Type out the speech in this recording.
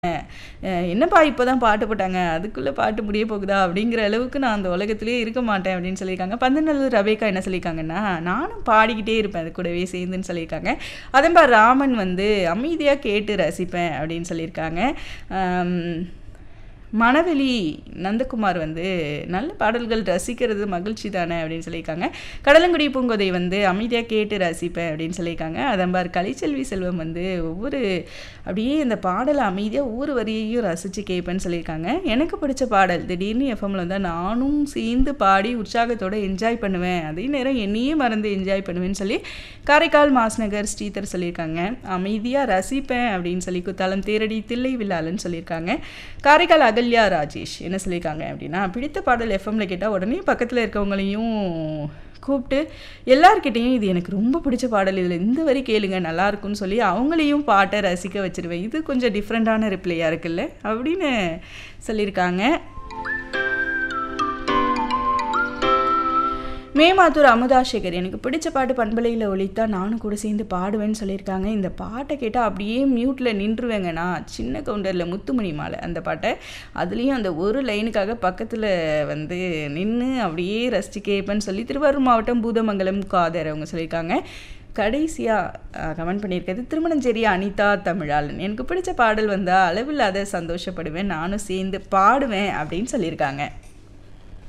அஹ் என்னப்பா இப்போ தான் பாட்டு போட்டாங்க அதுக்குள்ளே பாட்டு முடிய போகுதா அப்படிங்கிற அளவுக்கு நான் அந்த உலகத்திலேயே இருக்க மாட்டேன் அப்படின்னு சொல்லியிருக்காங்க பந்தநல்லூர் ரபேக்கா என்ன சொல்லியிருக்காங்கன்னா நானும் பாடிக்கிட்டே இருப்பேன் அது கூடவே சேர்ந்துன்னு சொல்லியிருக்காங்க அதன்பா ராமன் வந்து அமைதியாக கேட்டு ரசிப்பேன் அப்படின்னு சொல்லியிருக்காங்க ஆம், மணவெளி நந்தகுமார் வந்து நல்ல பாடல்கள் ரசிக்கிறது மகிழ்ச்சி தானே அப்படின்னு சொல்லியிருக்காங்க கடலங்குடி பூங்கோதை வந்து அமைதியாக கேட்டு ரசிப்பேன் அப்படின்னு சொல்லியிருக்காங்க அதம்பார் கலைச்செல்வி செல்வம் வந்து ஒவ்வொரு அப்படியே இந்த பாடலை அமைதியாக ஒவ்வொரு வரியையும் ரசித்து கேட்பேன்னு சொல்லியிருக்காங்க எனக்கு பிடிச்ச பாடல் திடீர்னு எஃப்எம்ல வந்தால் நானும் சேர்ந்து பாடி உற்சாகத்தோட என்ஜாய் பண்ணுவேன் அதே நேரம் என்னையே மறந்து என்ஜாய் பண்ணுவேன்னு சொல்லி காரைக்கால் மாஸ்நகர் ஸ்ரீதர் சொல்லியிருக்காங்க அமைதியாக ரசிப்பேன் அப்படின்னு சொல்லி குத்தாலம் தேரடி தில்லை விழாலன்னு சொல்லியிருக்காங்க காரைக்கால் அகல்யா ராஜேஷ் என்ன சொல்லியிருக்காங்க அப்படின்னா பிடித்த பாடல் எஃப்எம்ல கேட்டால் உடனே பக்கத்தில் இருக்கவங்களையும் கூப்பிட்டு எல்லார்கிட்டேயும் இது எனக்கு ரொம்ப பிடிச்ச பாடல் இதில் இந்த வரி கேளுங்க நல்லா இருக்கும்னு சொல்லி அவங்களையும் பாட்டை ரசிக்க வச்சிருவேன் இது கொஞ்சம் டிஃப்ரெண்ட்டான ரிப்ளையாக இருக்குல்ல அப்படின்னு சொல்லியிருக்காங்க மேமாத்தூர் அமுதா சேகர் எனக்கு பிடிச்ச பாட்டு பண்பலையில் ஒழித்தா நானும் கூட சேர்ந்து பாடுவேன்னு சொல்லியிருக்காங்க இந்த பாட்டை கேட்டால் அப்படியே மியூட்டில் நின்றுவேங்க நான் சின்ன கவுண்டரில் முத்துமணி மாலை அந்த பாட்டை அதுலேயும் அந்த ஒரு லைனுக்காக பக்கத்தில் வந்து நின்று அப்படியே ரசிச்சு கேட்பேன்னு சொல்லி திருவாரூர் மாவட்டம் பூதமங்கலம் காதர் அவங்க சொல்லியிருக்காங்க கடைசியாக கமெண்ட் பண்ணியிருக்கிறது திருமணஞ்சேரி அனிதா தமிழாளன் எனக்கு பிடிச்ச பாடல் வந்தால் அளவில்லாத சந்தோஷப்படுவேன் நானும் சேர்ந்து பாடுவேன் அப்படின்னு சொல்லியிருக்காங்க